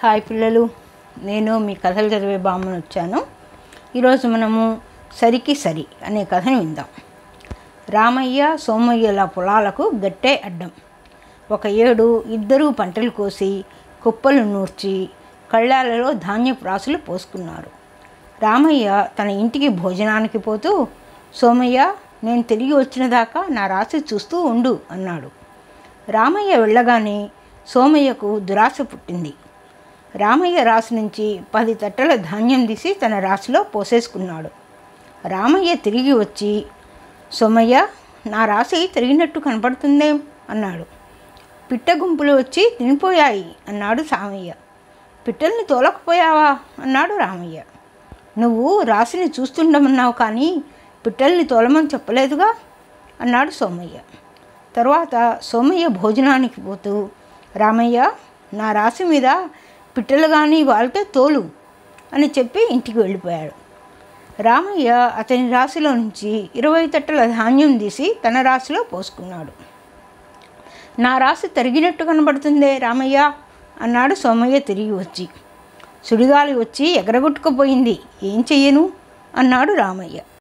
hi పిల్లలు నేను మీ కథలు చదివే బామ్మను వచ్చాను ఈరోజు మనము సరికి సరి అనే కథని విందాం రామయ్య సోమయ్యల పొలాలకు గట్టే అడ్డం ఒక ఏడు ఇద్దరూ పంటలు కోసి కుప్పలు నూర్చి కళ్ళాలలో ధాన్యపు రాసులు పోసుకున్నారు రామయ్య తన ఇంటికి భోజనానికి పోతూ సోమయ్య నేను తిరిగి వచ్చిన దాకా నా రాశి చూస్తూ ఉండు అన్నాడు రామయ్య వెళ్ళగానే సోమయ్యకు దురాశ పుట్టింది రామయ్య రాశి నుంచి పది తట్టల ధాన్యం తీసి తన రాశిలో పోసేసుకున్నాడు రామయ్య తిరిగి వచ్చి సోమయ్య నా రాశి తిరిగినట్టు కనపడుతుందేం అన్నాడు పిట్ట గుంపులు వచ్చి తినిపోయాయి అన్నాడు సామయ్య పిట్టల్ని తోలకపోయావా అన్నాడు రామయ్య నువ్వు రాశిని చూస్తుండమన్నావు కానీ పిట్టల్ని తోలమని చెప్పలేదుగా అన్నాడు సోమయ్య తర్వాత సోమయ్య భోజనానికి పోతూ రామయ్య నా రాశి మీద పిట్టలు కానీ వాళ్తే తోలు అని చెప్పి ఇంటికి వెళ్ళిపోయాడు రామయ్య అతని రాశిలో నుంచి ఇరవై తట్టల ధాన్యం తీసి తన రాశిలో పోసుకున్నాడు నా రాశి తరిగినట్టు కనబడుతుందే రామయ్య అన్నాడు సోమయ్య తిరిగి వచ్చి సుడిగాలి వచ్చి ఎగరగొట్టుకుపోయింది ఏం చెయ్యను అన్నాడు రామయ్య